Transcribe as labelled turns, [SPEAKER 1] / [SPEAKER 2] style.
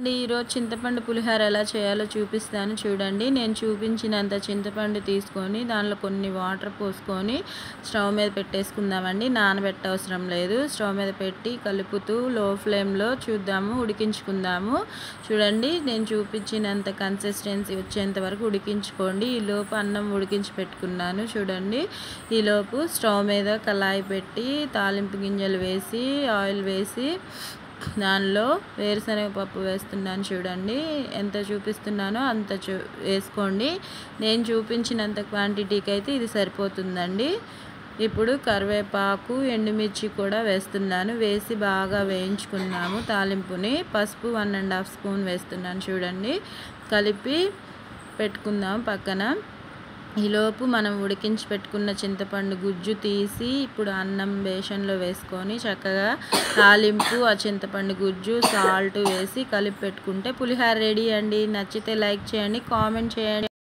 [SPEAKER 1] అండి ఈరోజు చింతపండు పులిహోర ఎలా చేయాలో చూపిస్తాను చూడండి నేను చూపించినంత చింతపండు తీసుకొని దానిలో కొన్ని వాటర్ పోసుకొని స్టవ్ మీద పెట్టేసుకుందామండి నానబెట్ట అవసరం లేదు స్టవ్ మీద పెట్టి కలుపుతూ లో ఫ్లేమ్లో చూద్దాము ఉడికించుకుందాము చూడండి నేను చూపించినంత కన్సిస్టెన్సీ వచ్చేంత వరకు ఉడికించుకోండి ఈ లోపు అన్నం ఉడికించి పెట్టుకున్నాను చూడండి ఈ లోపు స్టవ్ మీద కళాయి పెట్టి తాలింపు గింజలు వేసి ఆయిల్ వేసి దానిలో వేరుశనగ పప్పు వేస్తున్నాను చూడండి ఎంత చూపిస్తున్నానో అంత చూ వేసుకోండి నేను చూపించినంత క్వాంటిటీకి అయితే ఇది సరిపోతుందండి ఇప్పుడు కరివేపాకు ఎండుమిర్చి కూడా వేస్తున్నాను వేసి బాగా వేయించుకున్నాము తాలింపుని పసుపు వన్ అండ్ హాఫ్ స్పూన్ వేస్తున్నాను చూడండి కలిపి పెట్టుకుందాం పక్కన ఈలోపు మనం ఉడికించి పెట్టుకున్న చింతపండు గుజ్జు తీసి ఇప్పుడు అన్నం బేషన్లో వేసుకొని చక్కగా తాలింపు ఆ చింతపండు గుజ్జు సాల్ట్ వేసి కలిపి పెట్టుకుంటే పులిహోర రెడీ అండి నచ్చితే లైక్ చేయండి కామెంట్ చేయండి